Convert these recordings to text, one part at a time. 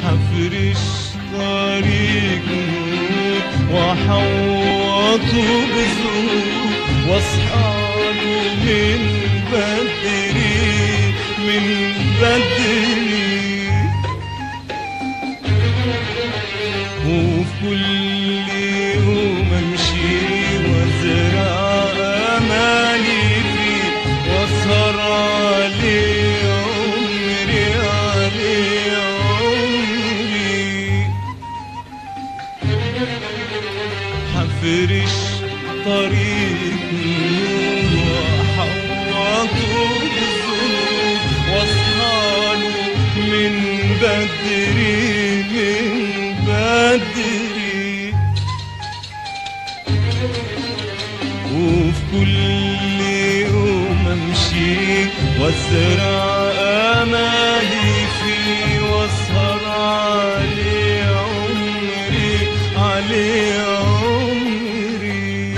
حفرش طريق نور وحوطه بذنوب واصحابه من بدري من بدري وفي كل يوم امشي وازرع امالي فيه واسهر عليه عمري عليه عمري حفرش طريق نور وحوطه بالذنوب واصحاله من بدري من بدري وفي كل يوم امشي وازرع امالي فيه واسهر عليه عمري عليه عمري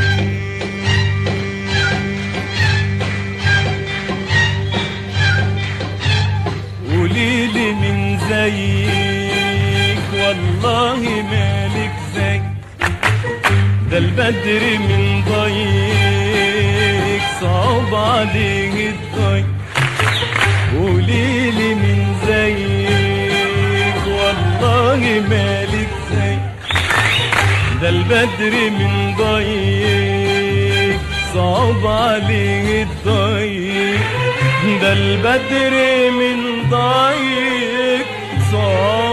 قوليلي من زيك والله مالك زي ده البدر من ضيق صعب عليه الضيق قوليلي من زيك والله مالك زي ده البدر من ضيق صعب عليه الضيق ده البدر من ضيق صعب